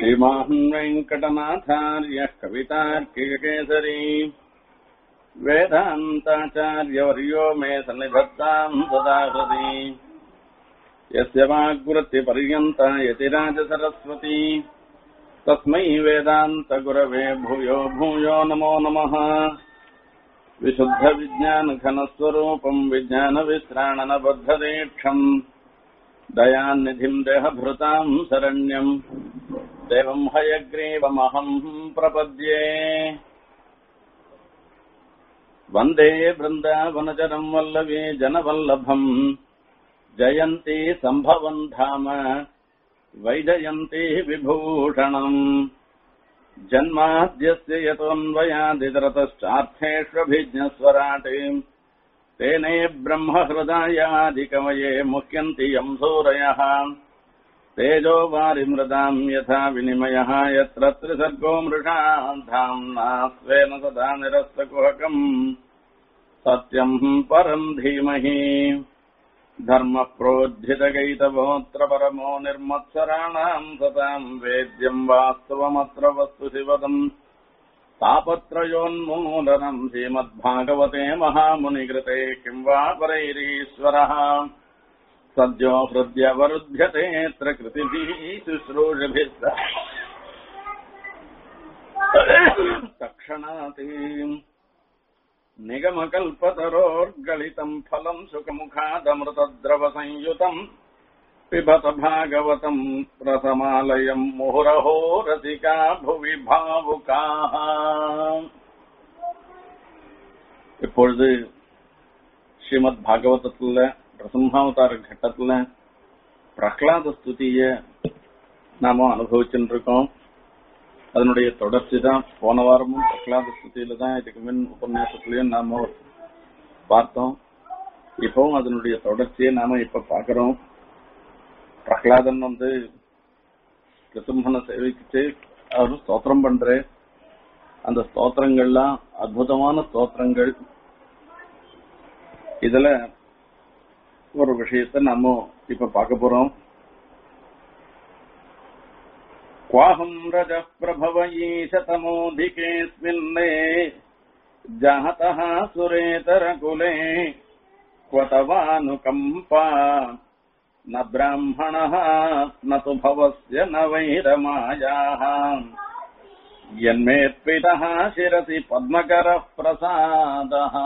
श्रीमान् वेङ्कटनाथार्यः कवितार्किककेसरी वेदान्ताचार्यवर्यो मे सन्निधत्ताम् सदा हृदि यस्य वाग्वृत्तिपर्यन्ता यतिराजसरस्वती तस्मै वेदान्तगुरवे भूयो भूयो नमो नमः विशुद्धविज्ञानघनस्वरूपम् विज्ञानविश्राणनबद्धदीक्षम् दयान्निधिम् देहभृताम् शरण्यम् देवम् हयग्रीवमहम् प्रपद्ये वन्दे वृन्दावनचरम् वल्लवी जनवल्लभम् जयन्ती सम्भवम् धाम वैजयन्ती विभूषणम् जन्माद्यस्य यतोऽन्वयादितरतश्चार्थेष्वभिज्ञस्वराट् तेने ब्रह्महृदायादिकमये मुह्यन्ति यम् सूरयः तेजो वारिमृदाम् यथा विनिमयः यत्र त्रिसर्गो मृषा धाम्ना स्वेन सदा निरस्तकुहकम् सत्यम् परम् धीमहि धर्मप्रोज्झितगैतवोऽत्र परमो निर्मत्सराणाम् सताम् वेद्यम् वास्तवमत्र वस्तु शिवदम् तापत्रयोन्मूलनम् श्रीमद्भागवते महामुनिकृते किम् वा परैरीश्वरः सद्यो हृद्यवरुध्यतेऽत्र कृतिभिः शुश्रूषभिः तक्षणाति निगमकल्पतरोर्गलितम् फलम् सुखमुखादमृतद्रवसंयुतम् पिबत भागवतम् प्रथमालयम् मुहुरहो रसिका भुवि भावुकाः இப்பொழுது ஸ்ரீமத் பாகவதத்துல நரசிம்ஹாவதார கட்டத்துல பிரகலாத ஸ்துதிய நாம அனுபவிச்சுட்டு இருக்கோம் அதனுடைய தொடர்ச்சி தான் போன வாரமும் பிரகலாத ஸ்துதியில தான் இதுக்கு முன் உபன்யாசத்துலயும் நாம பார்த்தோம் இப்பவும் அதனுடைய தொடர்ச்சியை நாம இப்ப பாக்குறோம் பிரகலாதன் வந்து ரிசும்பனை சேவிச்சு அவர் ஸ்தோத்திரம் பண்ற அந்த ஸ்தோத்திரங்கள்லாம் அற்புதமான ஸ்தோத்திரங்கள் இதுல ஒரு விஷயத்த நாம இப்ப பார்க்க போறோம் क्वाहम् रजः प्रभव ईशतमोऽधिकेऽस्मिन्ने जातः सुरेतरकुले क्व तवानुकम्पा न ब्राह्मणः न तु भवस्य न वैरमायाः यन्मेऽर्पितः शिरसि पद्मकरः प्रसादः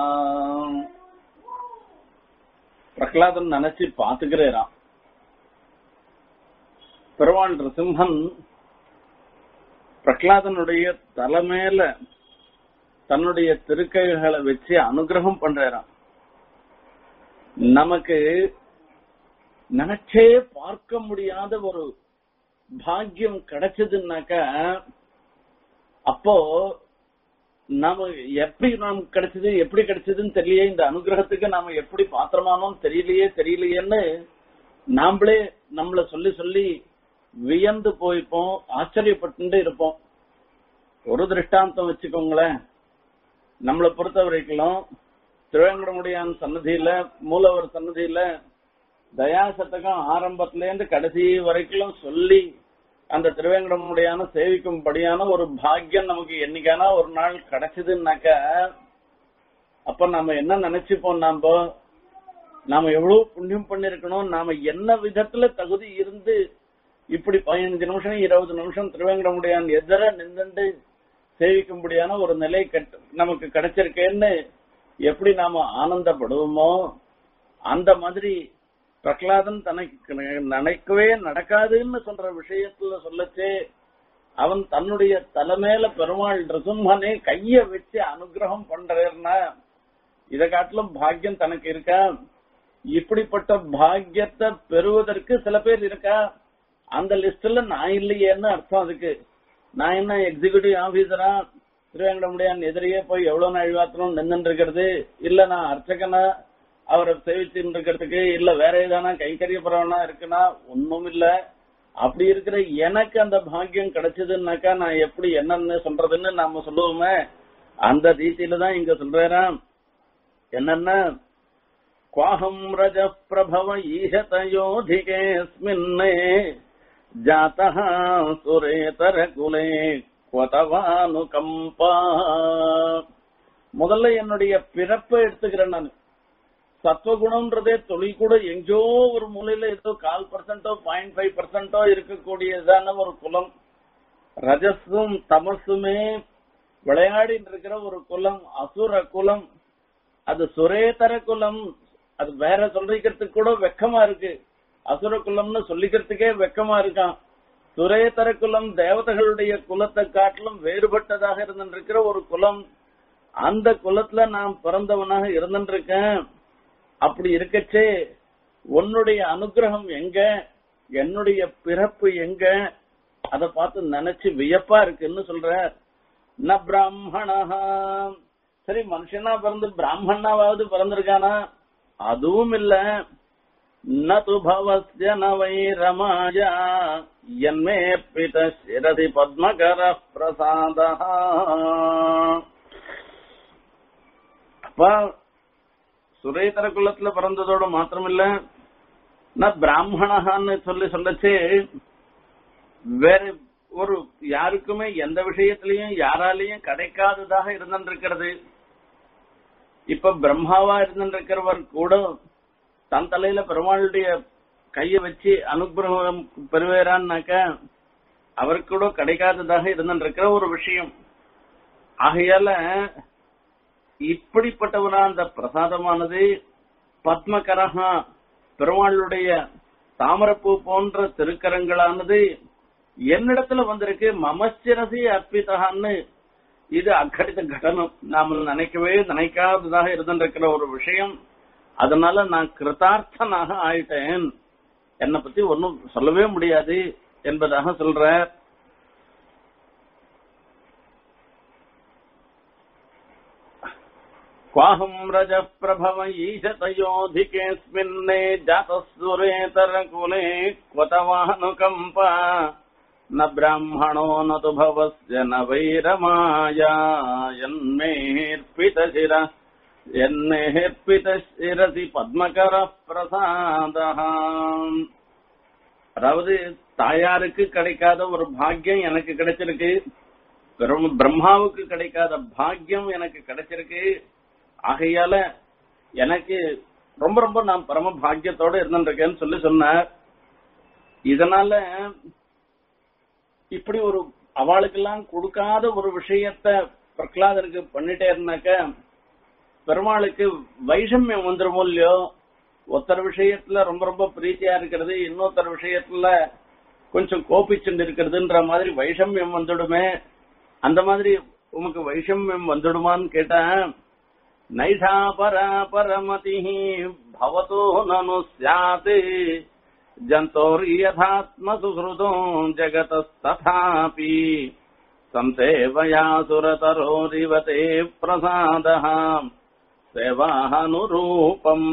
பிரகலாதன் நினைச்சு பாத்துக்கிறேராம் பெருமாள் நரசிம்மன் பிரகலாதனுடைய தலைமையில தன்னுடைய திருக்கைகளை வச்சு அனுகிரகம் பண்றாராம் நமக்கு நினைச்சே பார்க்க முடியாத ஒரு பாக்கியம் கிடைச்சதுன்னாக்க அப்போ நாம எப்படி நாம் கிடைச்சது எப்படி கிடைச்சதுன்னு தெரியலையே இந்த அனுகிரகத்துக்கு நாம எப்படி பாத்திரமானோம் தெரியலையே தெரியலையேன்னு நாமளே நம்மள சொல்லி சொல்லி வியந்து போய்ப்போம் ஆச்சரியப்பட்டு இருப்போம் ஒரு திருஷ்டாந்தம் வச்சுக்கோங்களேன் நம்மளை பொறுத்த வரைக்கும் திருவேங்கடமுடியான் சன்னதியில மூலவர் சன்னதியில தயா சதகம் ஆரம்பத்துல இருந்து கடைசி வரைக்கும் சொல்லி அந்த திருவேங்கடமுடியான சேவிக்கும்படியான ஒரு பாக்கியம் நமக்கு என்னைக்கானா ஒரு நாள் கிடைச்சதுன்னாக்க அப்ப நாம என்ன நினைச்சுப்போம் நாம நாம எவ்வளவு புண்ணியம் பண்ணிருக்கணும் நாம என்ன விதத்துல தகுதி இருந்து இப்படி பதினஞ்சு நிமிஷம் இருபது நிமிஷம் திருவேங்கடமுடியான் எதிர நின்று சேவிக்கும்படியான ஒரு நிலை நமக்கு கிடைச்சிருக்கேன்னு எப்படி நாம ஆனந்தப்படுவோமோ அந்த மாதிரி பிரகலாதன் தனக்கு நினைக்கவே நடக்காதுன்னு சொல்ற விஷயத்துல சொல்லச்சே அவன் தன்னுடைய தலைமையில பெருமாள் ரிசும்மனே கைய வச்சு அனுகிரகம் பண்றேன்னா இதை காட்டிலும் பாக்கியம் தனக்கு இருக்கா இப்படிப்பட்ட பாக்கியத்தை பெறுவதற்கு சில பேர் இருக்கா அந்த லிஸ்ட்ல நான் இல்லையேன்னு அர்த்தம் அதுக்கு நான் என்ன எக்ஸிகியூட்டிவ் ஆபீசரா திருவேங்கடமுடியான் எதிரியே போய் எவ்வளவு நாள் வாத்திரம் நின்று இருக்கிறது இல்ல நான் அர்ச்சகனா அவரை சேவிச்சுட்டு இருக்கிறதுக்கு இல்ல வேற ஏதானா கைக்கரியப்படுறவனா இருக்குன்னா ஒண்ணும் இல்ல அப்படி இருக்கிற எனக்கு அந்த பாக்கியம் கிடைச்சதுன்னாக்கா நான் எப்படி என்னன்னு சொல்றதுன்னு நாம சொல்லுவோமே அந்த ரீதியில தான் இங்க சொல்றேன் என்னன்னா क्वाहम् रजः प्रभव ईशतयोधिकेऽस्मिन् ஜாத்தः சுரேதர குலே கொதவானு கம்பா முதல்ல என்னுடைய பிறப்பை எடுத்துக்கிறேன் நான் சத்வகுணம்ன்றதே தொழில் கூட எங்கேயோ ஒரு மூலையில ஏதோ கால் பர்சன்டோ பாயிண்ட் ஃபைவ் பர்சன்டோ இருக்கக்கூடியதான ஒரு குலம் ரஜஸும் தமசுமே விளையாடிட்டு இருக்கிற ஒரு குலம் அசுர குலம் அது சுரேதர குலம் அது வேற சொல்லிக்கிறதுக்கு கூட வெக்கமா இருக்கு அசுர குலம்னு சொல்லிக்கிறதுக்கே வெக்கமா இருக்கான் சுரேதர குலம் தேவதைகளுடைய குலத்தை காட்டிலும் வேறுபட்டதாக இருந்திருக்கிற ஒரு குலம் அந்த குலத்துல நான் பிறந்தவனாக இருந்திருக்கேன் அப்படி இருக்கச்சே உன்னுடைய அனுகிரகம் எங்க என்னுடைய பிறப்பு எங்க அத பார்த்து நினைச்சு வியப்பா இருக்குன்னு சொல்ற ந பிராமணா சரி மனுஷனா பிறந்து பிராமணாவாவது பிறந்திருக்கானா அதுவும் இல்ல நது பவஸ்ய நவை ரமாயா என்மே பித சிரதி பத்மகர பிரசாத அப்ப சுரேதர குலத்துல பிறந்ததோட மாத்திரமில்ல நான் பிராமணகான்னு சொல்லி சொல்லச்சு வேற ஒரு யாருக்குமே எந்த விஷயத்திலையும் யாராலையும் கிடைக்காததாக இருந்திருக்கிறது இப்ப பிரம்மாவா இருந்திருக்கிறவர் கூட தன் தலையில பெருமாளுடைய கைய வச்சு அனுகிரகம் பெறுவேறான்னாக்க அவருக்கு கூட கிடைக்காததாக இருந்திருக்கிற ஒரு விஷயம் ஆகையால இப்படிப்பட்டவனா அந்த பிரசாதமானது பத்மகரகா பெருமாளுடைய தாமரப்பூ போன்ற திருக்கரங்களானது என்னிடத்துல வந்திருக்கு மமச்சிரசி அர்ப்பிதகான்னு இது அக்கடித்த கடனம் நாம நினைக்கவே நினைக்காததாக இருந்திருக்கிற ஒரு விஷயம் அதனால நான் கிருதார்த்தனாக ஆயிட்டேன் என்னை பத்தி ஒன்னும் சொல்லவே முடியாது என்பதாக சொல்ற क्वाहम् रजप्रभव ईशतयोधिकेऽस्मिन्ने जातस्सुरेतरकुले क्वतवानुकम्पा न ब्राह्मणो न तु भवस्य न वैरमाया यन्मेऽर्पितशिर यन्मेऽर्पितशिरसि पद्मकरः பிரசாதः அதாவது தாயாருக்கு கிடைக்காத ஒரு பாக்கியம் எனக்கு கிடைச்சிருக்கு பெரும் பிரம்மாவுக்கு கிடைக்காத பாக்கியம் எனக்கு கிடைச்சிருக்கு ஆகையால எனக்கு ரொம்ப ரொம்ப நான் பரம பாக்கியத்தோட இருந்திருக்கேன்னு சொல்லி சொன்னார் இதனால இப்படி ஒரு அவளுக்கெல்லாம் கொடுக்காத ஒரு விஷயத்த பிரகலாதருக்கு பண்ணிட்டே இருந்தாக்க பெருமாளுக்கு வைஷமியம் வந்துருமோ இல்லையோ ஒருத்தர் விஷயத்துல ரொம்ப ரொம்ப பிரீத்தியா இருக்கிறது இன்னொருத்தர் விஷயத்துல கொஞ்சம் கோபிச்சுண்டு இருக்கிறதுன்ற மாதிரி வைஷமியம் வந்துடுமே அந்த மாதிரி உமக்கு வைஷமியம் வந்துடுமான்னு கேட்டேன் நைஷா பரா பரமதி பவதோ நனு சியாத் ஜந்தோர்யதாத்ம சுஹృதோ ஜகதஸ்ததாபி சம்சேவயா சுரதரோரிவதே பிரசாதः சேவானுரூபம்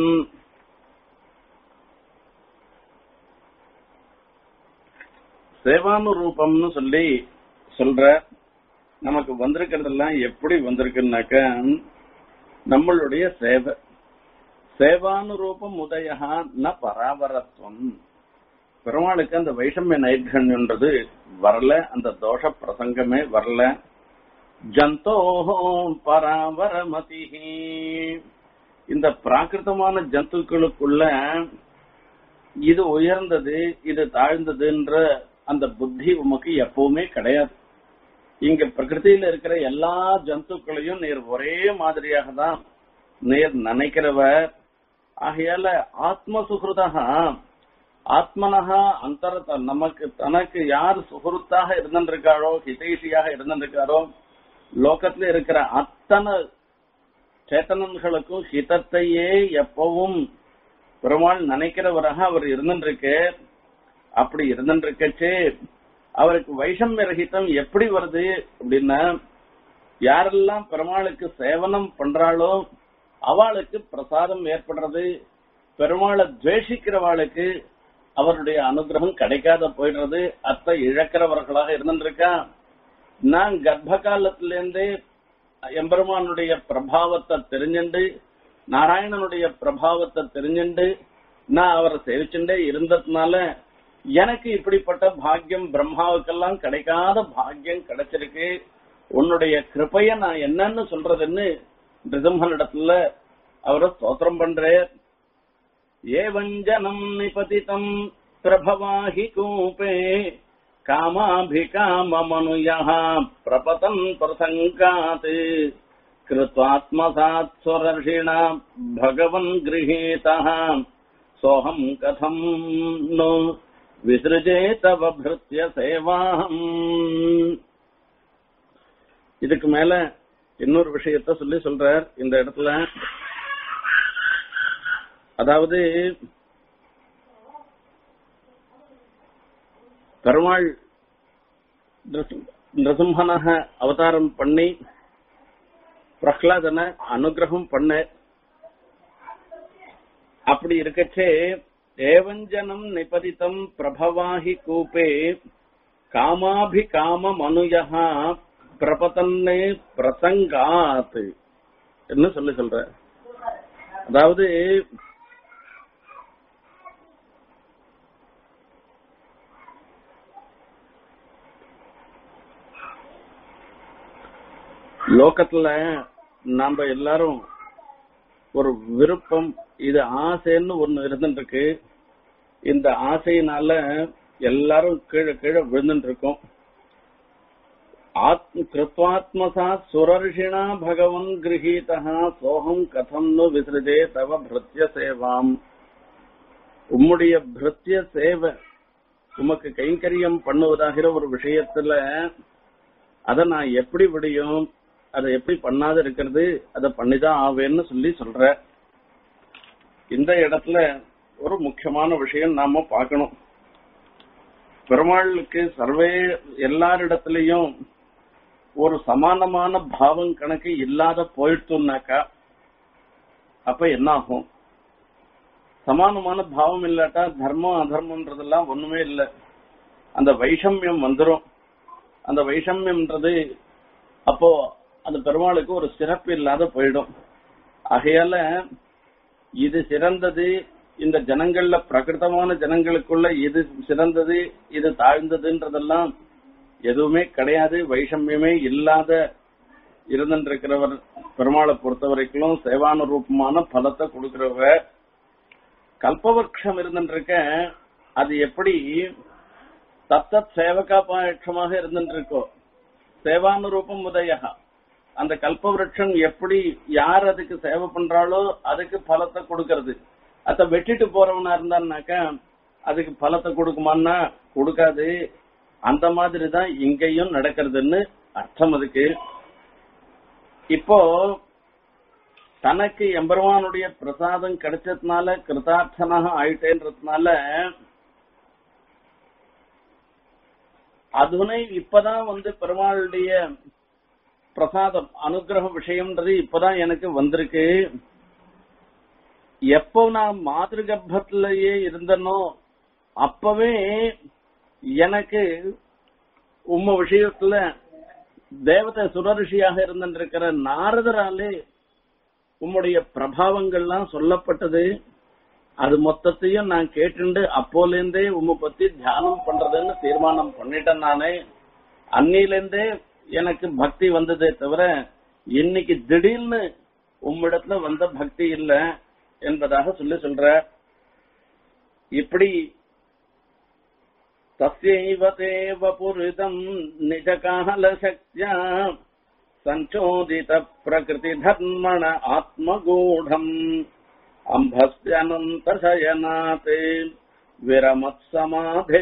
சேவானுரூபம்னு சொல்லி சொல்ற நமக்கு வந்திருக்கிறதெல்லாம் எப்படி வந்திருக்குன்னாக்க நம்மளுடைய சேவை சேவானுரூபம் உதயா ந பராபரத்துவம் பெருமாளுக்கு அந்த வைஷமிய நைர்கண்யன்றது வரல அந்த தோஷ பிரசங்கமே வரல ஜந்தோஹோ பராபரமதி இந்த பிராகிருதமான ஜந்துக்களுக்குள்ள இது உயர்ந்தது இது தாழ்ந்ததுன்ற அந்த புத்தி உமக்கு எப்பவுமே கிடையாது இங்க பிரகிருதியில இருக்கிற எல்லா ஜந்துக்களையும் நீர் ஒரே மாதிரியாக தான் நீர் நினைக்கிறவர் ஆகையால ஆத்ம சுகிருதா ஆத்மனஹா அந்தரத்த நமக்கு தனக்கு யார் சுகிருத்தாக இருந்திருக்காரோ ஹிதேஷியாக இருந்திருக்காரோ லோகத்துல இருக்கிற அத்தனை சேத்தனன்களுக்கும் ஹிதத்தையே எப்பவும் பெருமாள் நினைக்கிறவராக அவர் இருந்துருக்கு அப்படி இருந்துருக்கச்சே அவருக்கு வைஷமிய ரகிதம் எப்படி வருது அப்படின்னா யாரெல்லாம் பெருமாளுக்கு சேவனம் பண்றாளோ அவளுக்கு பிரசாதம் ஏற்படுறது பெருமாளை துவேஷிக்கிறவாளுக்கு அவருடைய அனுகிரகம் கிடைக்காத போயிடுறது அத்தை இழக்கிறவர்களாக இருந்துருக்கா நான் கர்ப்ப காலத்திலேருந்தே எம்பெருமானுடைய பிரபாவத்தை தெரிஞ்சுண்டு நாராயணனுடைய பிரபாவத்தை தெரிஞ்சுண்டு நான் அவரை சேவிச்சுட்டே இருந்ததுனால எனக்கு இப்படிப்பட்ட பாக்கியம் பிரம்மாவுக்கெல்லாம் கிடைக்காத பாக்கியம் கிடைச்சிருக்கு உன்னுடைய கிருபைய நான் என்னன்னு சொல்றதுன்னு நிருசிம்மனிடத்துல அவரை ஸ்தோத்திரம் பண்றேன் ஏவஞ்சனம் நிபதிதம் பிரபவாஹி கூபே कामाभिकाममनुयः प्रपतन् प्रसङ्गात् कृत्वात्मसात् स्वरर्षिणा भगवन् गृहीतः सोऽहम् कथम् नु விசிருஜே தவ பிருத்திய சேவாம் இதுக்கு மேல இன்னொரு விஷயத்த சொல்லி சொல்றார் இந்த இடத்துல அதாவது பெருமாள் நிருசிம்மனாக அவதாரம் பண்ணி பிரஹ்லாதனை அனுகிரகம் பண்ண அப்படி இருக்கச்சே ஏவஞ்சனம் நிபதித்தம் பிரபவாஹி கூப்பே காமாபி காம மனுயா பிரபதன்னே பிரசங்காத் என்ன சொல்லி சொல்ற அதாவது லோகத்துல நாம எல்லாரும் ஒரு விருப்பம் இது ஆசைன்னு ஒண்ணு இருந்துட்டு இருக்கு இந்த ஆசையினால எல்லாரும் கீழே கீழே விழுந்துட்டு இருக்கோம் ஆத்ம கிருத்வாத்மசா சுரர்ஷிணா பகவன் கிரகீதா சோகம் கதம் நு விசிருஜே தவ பிருத்திய சேவாம் உம்முடைய பிருத்திய சேவை உமக்கு கைங்கரியம் பண்ணுவதாகிற ஒரு விஷயத்துல அத நான் எப்படி விடியும் அதை எப்படி பண்ணாத இருக்கிறது அதை பண்ணிதான் ஆவேன்னு சொல்லி சொல்ற இந்த இடத்துல ஒரு முக்கியமான விஷயம் நாம பார்க்கணும் பெருமாளுக்கு சர்வே எல்லாரிடத்திலையும் ஒரு சமானமான பாவம் கணக்கு இல்லாத போயிடுத்துனாக்கா அப்ப என்ன ஆகும் சமானமான பாவம் இல்லாட்டா தர்மம் அதர்மம்ன்றதெல்லாம் ஒண்ணுமே இல்லை அந்த வைஷமியம் வந்துரும் அந்த வைஷமியம்ன்றது அப்போ அந்த பெருமாளுக்கு ஒரு சிறப்பு இல்லாத போயிடும் ஆகையால இது சிறந்தது இந்த ஜனங்கள்ல பிரகிருதமான ஜனங்களுக்குள்ள இது சிறந்தது இது தாழ்ந்ததுன்றதெல்லாம் எதுவுமே கிடையாது வைஷமியமே இல்லாத இருந்திருக்கிறவர் பெருமாளை பொறுத்த வரைக்கும் சேவானுரூபமான பலத்தை கொடுக்கிறவர் கல்பவருஷம் இருந்துருக்க அது எப்படி தத்தத் சேவகாபாட்சமாக இருந்துருக்கோ சேவானுரூபம் உதயகா அந்த கல்பவருஷம் எப்படி யார் அதுக்கு சேவை பண்றாளோ அதுக்கு பலத்தை கொடுக்கறது அத வெட்டிட்டு போறவனா இருந்தான்னாக்கா அதுக்கு பலத்தை கொடுக்குமான்னா கொடுக்காது அந்த மாதிரி தான் இங்கேயும் நடக்கிறதுன்னு அர்த்தம் அதுக்கு இப்போ தனக்கு எம்பெருமானுடைய பிரசாதம் கிடைச்சதுனால கிருதார்த்தனாக ஆயிட்டேன்றதுனால அதுனை இப்பதான் வந்து பெருமாளுடைய பிரசாதம் அனுகிரக விஷயம்ன்றது இப்பதான் எனக்கு வந்திருக்கு எப்போ நான் மாதிரி கர்ப்பத்திலேயே இருந்தனோ அப்பவே எனக்கு உம்ம விஷயத்துல தேவதை சுரரிஷியாக இருந்திருக்கிற நாரதராலே உம்முடைய பிரபாவங்கள்லாம் சொல்லப்பட்டது அது மொத்தத்தையும் நான் கேட்டுண்டு அப்போலேருந்தே உம்மை பத்தி தியானம் பண்றதுன்னு தீர்மானம் பண்ணிட்டேன் நானே அன்னிலேருந்தே எனக்கு பக்தி வந்ததே தவிர இன்னைக்கு திடீர்னு உம்மிடத்துல வந்த பக்தி இல்ல என்பதாக சொல்லி சொல்ற இப்படி தஸ்யைவ தேவ புரிதம் நிஜகால சக்தியா சஞ்சோதித பிரகிருதி தர்மண ஆத்மகூடம் அம்பஸ்யனந்த சயனாத் விரமத் சமாதே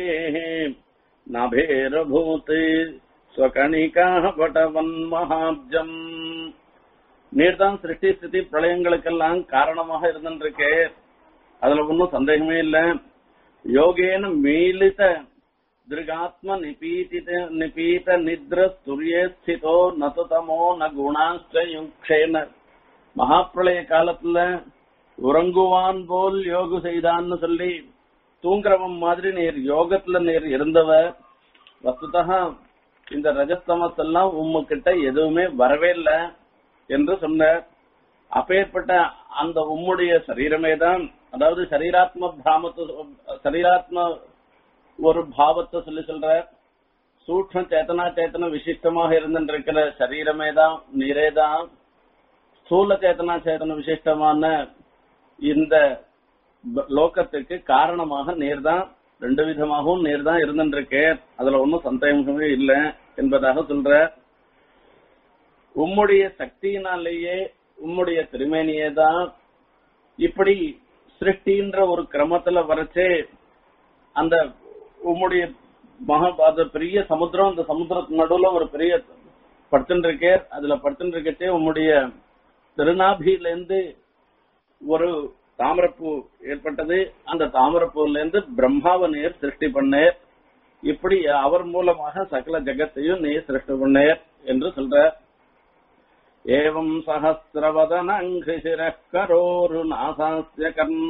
நபேரபூத் ஸ்வகணிகா பட்டவன் மகாப்ஜம் நீர்தான் சிருஷ்டி ஸ்திதி பிரளயங்களுக்கெல்லாம் காரணமாக இருந்துருக்கு அதுல ஒன்றும் சந்தேகமே இல்ல யோகேன மீலித திருகாத்ம நிபீதித நிபீத நித்ர ஸ்துரியே ஸ்திதோ நது தமோ ந குணாஷ்ட யுக்ஷேன மகாப்பிரளய காலத்துல உறங்குவான் போல் யோகு செய்தான்னு சொல்லி தூங்குறவன் மாதிரி நீர் யோகத்துல நீர் இருந்தவர் வஸ்துதா இந்த ரஜஸ்தமஸ் எல்லாம் உம்முக்கிட்ட எதுவுமே வரவே இல்லை என்று சொன்னார் அப்பேற்பட்ட அந்த உம்முடைய சரீரமே தான் அதாவது சரீராத்ம பிராமத்து சரீராத்ம ஒரு பாவத்தை சொல்லி சொல்ற சூக்ம சேத்தனா சேத்தன விசிஷ்டமாக இருந்திருக்கிற சரீரமே தான் நீரே தான் ஸ்தூல சேத்தனா சேத்தன விசிஷ்டமான இந்த ப- லோகத்துக்கு காரணமாக நீர் தான் ரெண்டு விதமாகவும் நீர் தான் இருந்துருக்கு அதுல ஒன்றும் சந்தேகமே இல்லை என்பதாக சொல்ற உம்முடைய சக்தியினாலேயே உம்முடைய திருமேனியே தான் இப்படி சிருஷ்டின்ற ஒரு கிரமத்துல வரைச்சே அந்த உம்முடைய மகா அது பெரிய சமுத்திரம் அந்த சமுத்திரத்து நடுவுல ஒரு பெரிய படுத்துட்டு இருக்கே அதுல படுத்துட்டு இருக்கச்சே உம்முடைய திருநாபியில இருந்து ஒரு தாமரப்பூ ஏற்பட்டது அந்த தாமரப்பூர்ல இருந்து பிரம்மாவை நீர் சிருஷ்டி பண்ணேர் இப்படி அவர் மூலமாக சகல ஜெகத்தையும் நீர் சிருஷ்டி பண்ணேர் என்று சொல்ற ஏவம் சஹசிரவதனங்கிசிரः கரோரு நாசாஸ்ய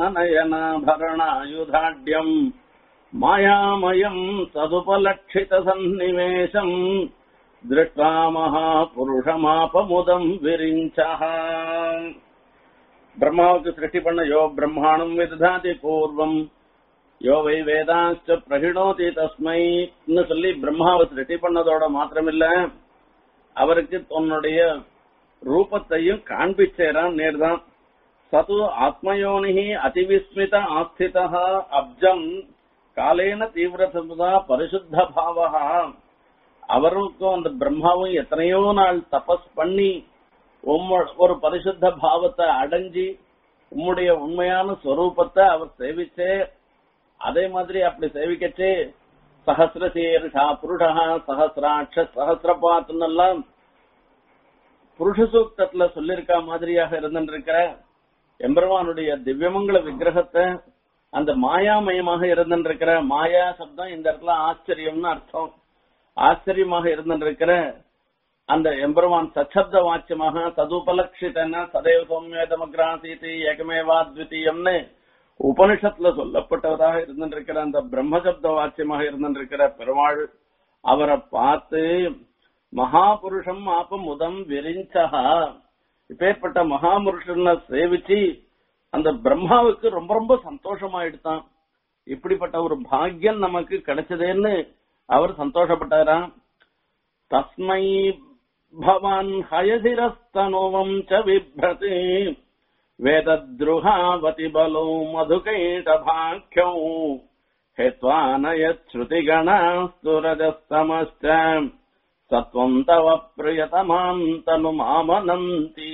கர்ணநயனாபரணாயுதாட்யம் மாயாமயம் ததுபலட்சித சந்நிவேசம் திருஷ்டா மகாபுருஷமாபமுதம் விரிஞ்சः பிரம்மாவுக்கு சிருஷ்டி பண்ண யோ பிரம்மாணம் விததாதி பூர்வம் யோ வை வேதாச்ச பிரகிணோதி தஸ்மைன்னு சொல்லி பிரம்மாவை சிருஷ்டி பண்ணதோட மாத்திரமில்ல அவருக்கு தன்னுடைய ரூபத்தையும் காண்பிச்சேரான் நேர்தான் சது ஆத்மயோனிஹி அதிவிஸ்மித ஆஸ்திதா அப்ஜம் காலேன தீவிரதா பரிசுத்த பாவகா அவருக்கும் அந்த பிரம்மாவும் எத்தனையோ நாள் தபஸ் பண்ணி உம்ம- ஒரு பரிசுத்த பாவத்தை அடைஞ்சி உம்முடைய உண்மையான ஸ்வரூபத்தை அவர் சேவிச்சே அதே மாதிரி அப்படி சேவிக்கச்சே சஹசிரசீர்ஷா புருஷா சஹசிராட்ச சஹசிரபாத்துன்னு எல்லாம் புருஷ சூக்தத்துல சொல்லிருக்க மாதிரியாக இருந்திருக்கிற எம்பெருமானுடைய திவ்யமங்கல விக்கிரகத்தை அந்த மாயாமயமாக இருந்திருக்கிற மாயா சப்தம் இந்த இடத்துல ஆச்சரியம்னு அர்த்தம் ஆச்சரியமாக இருந்திருக்கிற அந்த எம்பெருமான் சச்சப்த வாச்சியமாக ததுபலட்சிதன சதைவ சௌமியதமக்ராசீதி ஏகமேவா த்விதீயம்னு உபனிஷத்துல சொல்லப்பட்டவராக இருந்திருக்கிற அந்த பிரம்மசப்த வாச்சியமாக இருந்திருக்கிற பெருமாள் அவரை பார்த்து மகாபுருஷம் ஆப்ப முதம் விரிஞ்சகா இப்பேற்பட்ட மகாபுருஷனை சேவிச்சு அந்த பிரம்மாவுக்கு ரொம்ப ரொம்ப சந்தோஷமாயிடுதான் இப்படிப்பட்ட ஒரு பாக்கியம் நமக்கு கிடைச்சதேன்னு அவர் சந்தோஷப்பட்டாராம் தஸ்மை பவான் ஹயசிரஸ்தனுவம் ச விப்ரதி வேதத்ருஹாவதி பலோ மதுகைடபாக்கியௌ हेत्वानयच्छ्रुतिगणास्तुरजस्तमश्च सत्त्वम् तव प्रियतमाम् तनुमामनन्ति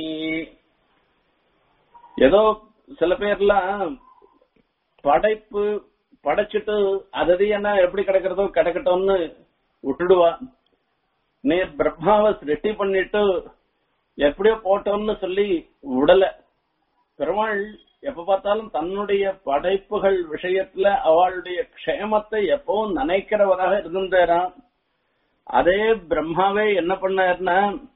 ஏதோ சில பேர்லாம் படைப்பு படைச்சிட்டு அது என்ன எப்படி கிடக்கிறதோ கிடக்கட்டும்னு விட்டுடுவா நீர் பிரம்மாவை சிருஷ்டி பண்ணிட்டு எப்படியோ போட்டோம்னு சொல்லி விடல பெருமாள் எப்ப பார்த்தாலும் தன்னுடைய படைப்புகள் விஷயத்துல அவளுடைய க்ஷேமத்தை எப்பவும் நினைக்கிறவராக இருந்திருந்தாராம் அதே பிரம்மாவே என்ன பண்ணாருன்னா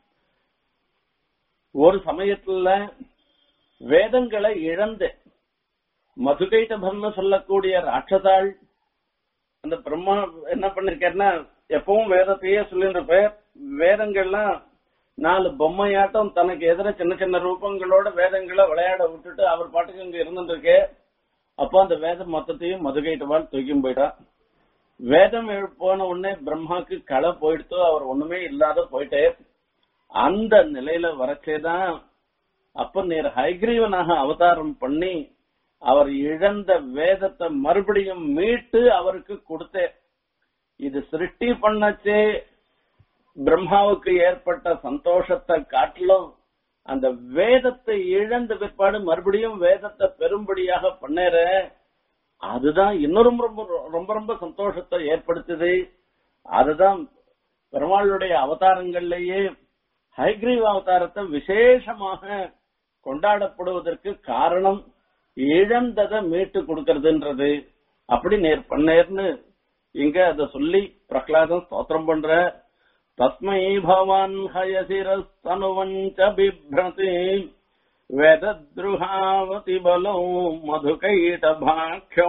ஒரு சமயத்துல வேதங்களை இழந்து மதுகைட்டபர்னு சொல்லக்கூடிய ராட்சதாள் அந்த பிரம்மா என்ன பண்ணிருக்காருன்னா எப்பவும் வேதத்தையே சொல்லிட்டு இருப்பார் வேதங்கள்லாம் நாலு பொம்மையாட்டம் தனக்கு எதிர சின்ன சின்ன ரூபங்களோட வேதங்களை விளையாட விட்டுட்டு அவர் பாட்டுக்கு இங்க இருந்துட்டு இருக்கே அப்போ அந்த வேதம் மொத்தத்தையும் மதுகைட்டவாள் தூக்கி போயிட்டா வேதம் எழு- போன உடனே பிரம்மாக்கு களை போயிடுத்து அவர் ஒண்ணுமே இல்லாத போயிட்டே அந்த நிலையில வரச்சேதான் அப்ப நீர் ஹைகிரீவனாக அவதாரம் பண்ணி அவர் இழந்த வேதத்தை மறுபடியும் மீட்டு அவருக்கு கொடுத்தேன் இது சிருஷ்டி பண்ணச்சே பிரம்மாவுக்கு ஏற்பட்ட சந்தோஷத்தை காட்டிலும் அந்த வேதத்தை இழந்த பிற்பாடு மறுபடியும் வேதத்தை பெரும்படியாக பண்ணேற அதுதான் இன்னும் ரொம்ப ரொம்ப ரொம்ப ரொம்ப சந்தோஷத்தை ஏற்படுத்துது அதுதான் பெருமாளுடைய அவதாரங்கள்லயே ஹைகிரீவ அவதாரத்தை விசேஷமாக கொண்டாடப்படுவதற்கு காரணம் இழந்ததை மீட்டு கொடுக்கறதுன்றது அப்படி நேர் பண்ணேர்னு இங்க அத சொல்லி பிரகலாதம் ஸ்தோத்திரம் பண்ற தஸ்மை பவான் ஹயசிரஸ்தனுவஞ்ச பிப்ரதி வேதத்ருஹாவதி பலோ மதுகைடபாக்கியோ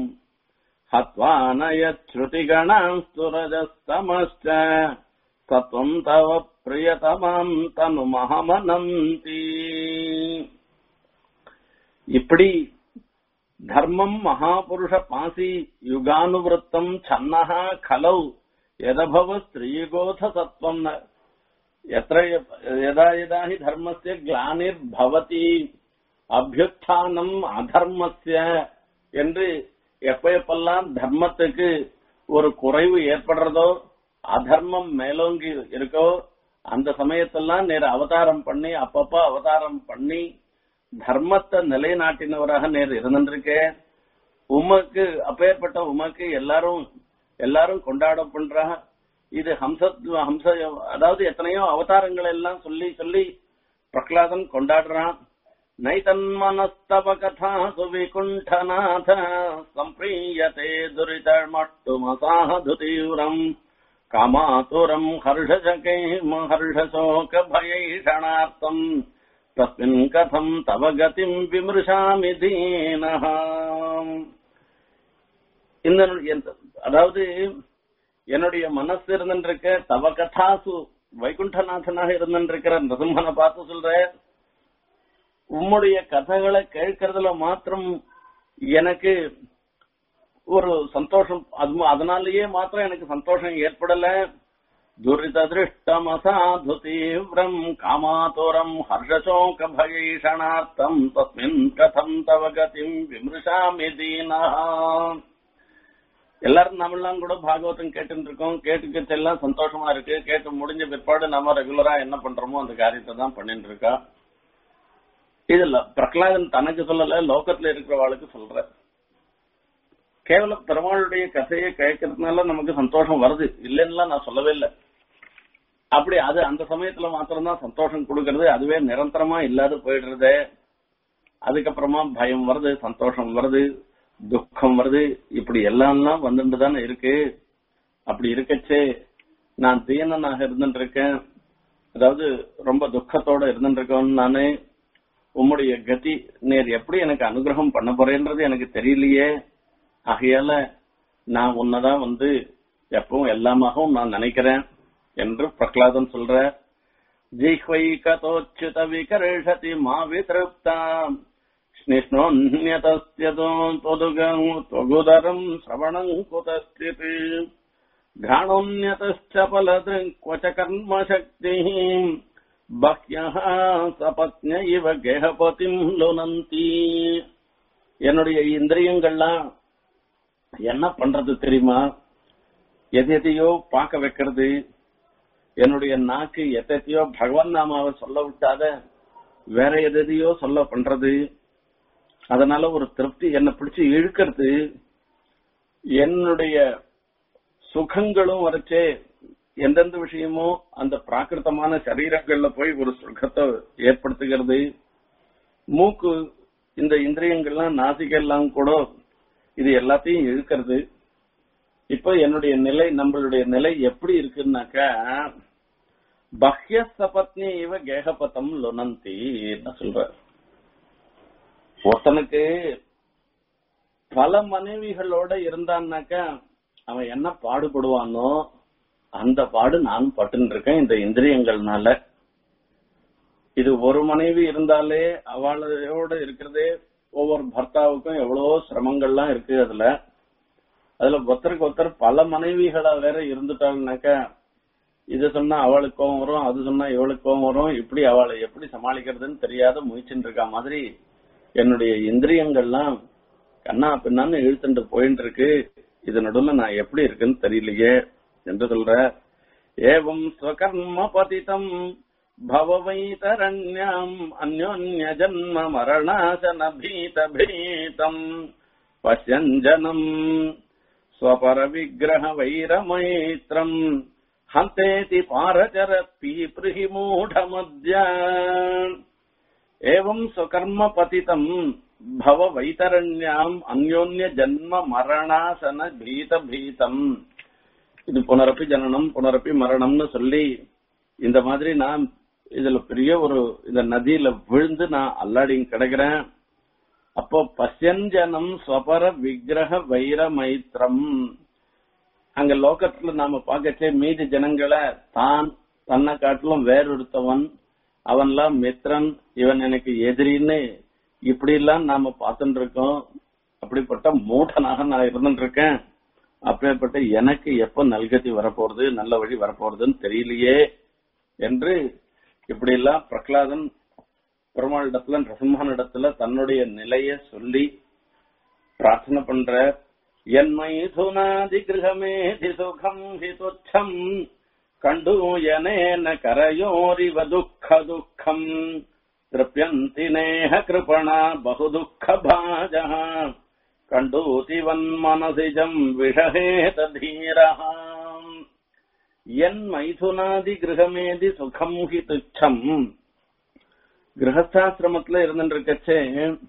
हत्वानयच्छ्रुतिगणास्तुरजस्तमश्च सत्त्वम् तव प्रियतमाम् तनुमहमनन्ति இப்படி தர்மம் மகாபுருஷ பாசி யுகானுவருத்தம் சன்னஹா கலௌ எதபவ ஸ்ரீகோத சத்வம் எത്ര யதா யதா ஹி தர்மஸ்ய கிளானிர் பவதி அபியுத்தானம் அதர்மஸ்ய என்று எப்ப எப்பெல்லாம் தர்மத்துக்கு ஒரு குறைவு ஏற்படுறதோ அதர்மம் மேலோங்கி இருக்கோ அந்த சமயத்தெல்லாம் நேர் அவதாரம் பண்ணி அப்பப்ப அவதாரம் பண்ணி தர்மத்தை நிலைநாட்டினவராக நேர் இருந்திருக்கே உமக்கு அப்பேற்பட்ட உமக்கு எல்லாரும் எல்லாரும் கொண்டாட பண்றாங்க இது ஹம்ச ஹம்ச அதாவது எத்தனையோ அவதாரங்கள் எல்லாம் சொல்லி சொல்லி பிரகலாதன் கொண்டாடுறான் நைதன்மனஸ்தவ கதா சுவிகுண்டநாத சம்பிரீயதே துரிதமட்டுமசாது தீவிரம் காமாதுரம் ஹர்ஷசகே ஹர்ஷசோக பயைஷணார்த்தம் தஸ்மின் கதம் தவ கதிம் விமர்சாமி தீனஹ இந்த அதாவது என்னுடைய மனசு இருந்திருக்க தவ கதாசு வைகுண்டநாதனாக இருந்திருக்கிற நரசிம்மனை பார்த்து சொல்ற உம்முடைய கதைகளை கேட்கறதுல மாத்திரம் எனக்கு ஒரு சந்தோஷம் அது அதனாலேயே மாத்திரம் எனக்கு சந்தோஷம் ஏற்படல துரித திருஷ்டமசாது தீவிரம் காமாதுரம் ஹர்ஷசோக பயீஷணார்த்தம் தஸ்மின் கதம் தவ கதிம் விமர்சாமி தீனா எல்லாரும் நம்மெல்லாம் கூட பாகவதம் கேட்டு இருக்கோம் கேட்டுக்கிட்டு எல்லாம் சந்தோஷமா இருக்கு கேட்டு முடிஞ்ச பிற்பாடு நம்ம ரெகுலரா என்ன பண்றோமோ அந்த காரியத்தை தான் பண்ணிட்டு இருக்கா இதுல பிரகலாதன் தனக்கு சொல்லல லோகத்துல இருக்கிறவாளுக்கு சொல்ற கேவலம் பெருமாளுடைய கதையை கேட்கறதுனால நமக்கு சந்தோஷம் வருது இல்லைன்னா நான் சொல்லவே இல்லை அப்படி அது அந்த சமயத்துல மாத்திரம்தான் சந்தோஷம் கொடுக்கறது அதுவே நிரந்தரமா இல்லாத போயிடுறது அதுக்கப்புறமா பயம் வருது சந்தோஷம் வருது துக்கம் வருது இப்படி எல்லாம் வந்துட்டு தானே இருக்கு அப்படி இருக்கச்சே நான் தீனனாக இருந்துட்டு இருக்கேன் அதாவது ரொம்ப துக்கத்தோட இருந்துட்டு இருக்கேன் நானு உம்முடைய கதி நேர் எப்படி எனக்கு அனுகிரகம் பண்ண போறேன்றது எனக்கு தெரியலையே ஆகையால நான் உன்னதான் வந்து எப்பவும் எல்லாமாகவும் நான் நினைக்கிறேன் என்று பிரகலாதன் சொல்ற ஜிஹ்வை கதோச்சுத விகர்ஷதி மா விதிருப்தாம் ஸ்னிஷ்ணோன்யதஸ்யதோதுகம் சிரவணம் குதஸ்தித் घ्राणोन्यतश्च फलदृक् क्व च कर्मशक्तिः बह्यः சபத்ஞ இவ கேகபதிம் லுனந்தி என்னுடைய இந்திரியங்கள்லாம் என்ன பண்றது தெரியுமா எது எதையோ பார்க்க வைக்கிறது என்னுடைய நாக்கு எத்தையோ பகவான் நாமாவை சொல்ல விட்டாத வேற எதையோ சொல்ல பண்றது அதனால ஒரு திருப்தி என்ன பிடிச்சு இழுக்கிறது என்னுடைய சுகங்களும் வரைச்சே எந்தெந்த விஷயமோ அந்த பிராகிருத்தமான சரீரங்கள்ல போய் ஒரு சுகத்தை ஏற்படுத்துகிறது மூக்கு இந்த இந்திரியங்கள்லாம் நாசிகெல்லாம் கூட இது எல்லாத்தையும் இழுக்கிறது இப்ப என்னுடைய நிலை நம்மளுடைய நிலை எப்படி இருக்குன்னாக்கா பஹ்ய சபத்னி இவ கேகபதம் லுனந்தி சொல்ற ஒருத்தனுக்கு பல மனைவிகளோட இருந்தான்னாக்கா அவன் என்ன பாடுபடுவானோ அந்த பாடு நான் பட்டுன்னு இருக்கேன் இந்த இந்திரியங்கள்னால இது ஒரு மனைவி இருந்தாலே அவளோட இருக்கிறதே ஒவ்வொரு பர்த்தாவுக்கும் எவ்வளவோ சிரமங்கள்லாம் இருக்கு அதுல அதுல ஒருத்தருக்கு ஒருத்தர் பல மனைவிகளா வேற இருந்துட்டாங்கனாக்கா இது சொன்னா அவளுக்கு கோவம் வரும் அது சொன்னா இவளுக்கு கோவம் வரும் இப்படி அவளை எப்படி சமாளிக்கிறதுன்னு தெரியாத முயற்சின்னு இருக்கா மாதிரி என்னுடைய இந்திரியங்கள்லாம் கண்ணா பின்னான்னு இழுத்துட்டு போயிட்டு இருக்கு இது நடுவுல நான் எப்படி இருக்குன்னு தெரியலையே என்று சொல்ற ஏவம் ஸ்வகர்ம பதிதம் பவவைதரண்யாம் அந்யோன்ய ஜன்ம மரணாசன பீத பீதம் பசியஞ்சனம் ஸ்வபர விக்கிரக வைரமைத்ரம் ஹந்தேதி பாரச்சர பீப்ருஹி மூடமத்ய ஏவம் ஸ்வகர்ம பதிதம் பவ வைத்தரண்யாம் அந்யோன்ய ஜன்ம மரணாசன பீத பீதம் இது புனரப்பி ஜனனம் புனரப்பி மரணம்னு சொல்லி இந்த மாதிரி நான் இதுல பெரிய ஒரு இந்த நதியில விழுந்து நான் அல்லாடி கிடக்குறேன் அப்போ பசியஞ்சனம் ஸ்வபர விக்கிரக வைர மைத்திரம் அங்க லோகத்துல நாம பார்க்கச்சே மீதி ஜனங்களை தான் தன்னை காட்டிலும் வேறொருத்தவன் அவன்லாம் மித்ரன் இவன் எனக்கு எதிரின்னு இப்படி எல்லாம் நாம பார்த்துட்டு இருக்கோம் அப்படிப்பட்ட மூடனாக நான் இருந்துட்டு இருக்கேன் அப்பேற்பட்ட எனக்கு எப்ப நல்கதி வரப்போறது நல்ல வழி வரப்போறதுன்னு தெரியலையே என்று இப்படி எல்லாம் பிரகலாதன் பெருமாளிடத்துல நரசிம்மனிடத்துல தன்னுடைய நிலைய சொல்லி பிரார்த்தனை பண்ற என் மைதுனாதி கிரகமேதி சுகம் ஹி துச்சம் கண்டூயனேன கரயோரிவ துக்க துக்கம் திருப்யந்தி நேஹ கிருபணா பகு துக்க பாஜா கண்டூதிவன் மனசிஜம் விஷஹேத தீரः என் மைதுனாதி கிரகமேதி சுகம் ஹி துச்சம் கிரகஸ்தாசிரமத்துல இருந்துட்டு இருக்கச்சே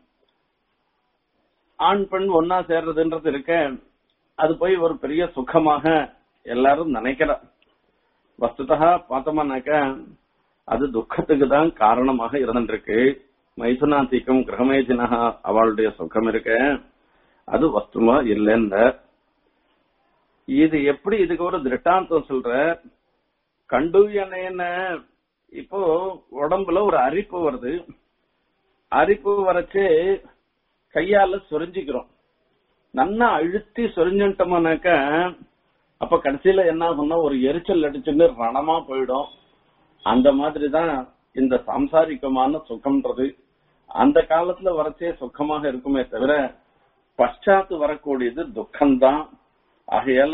ஆண் பெண் ஒன்னா சேர்றதுன்றது இருக்க அது போய் ஒரு பெரிய சுகமாக எல்லாரும் நினைக்கிறா வஸ்துதா பார்த்தோம்னாக்க அது துக்கத்துக்கு தான் காரணமாக இருந்துருக்கு மைதுனாதிக்கம் கிரகமேதினஹா அவளுடைய சுகம் இருக்க அது வஸ்துமா இல்லைன்னு இது எப்படி இதுக்கு ஒரு திருட்டாந்தம் சொல்ற கண்டுயனேன இப்போ உடம்புல ஒரு அரிப்பு வருது அரிப்பு வரைச்சு கையால சொரிஞ்சுக்கிறோம் நன்னா அழுத்தி சொரிஞ்சுட்டோம்னாக்க அப்ப கடைசியில என்ன ஆகும்னா ஒரு எரிச்சல் அடிச்சுன்னு ரணமா போயிடும் அந்த மாதிரிதான் இந்த சாம்சாரிகமான சுகம்ன்றது அந்த காலத்துல வரச்சே சுகமாக இருக்குமே தவிர பశ్చాத்து வரக்கூடியது துக்கம்தான் ஆகையால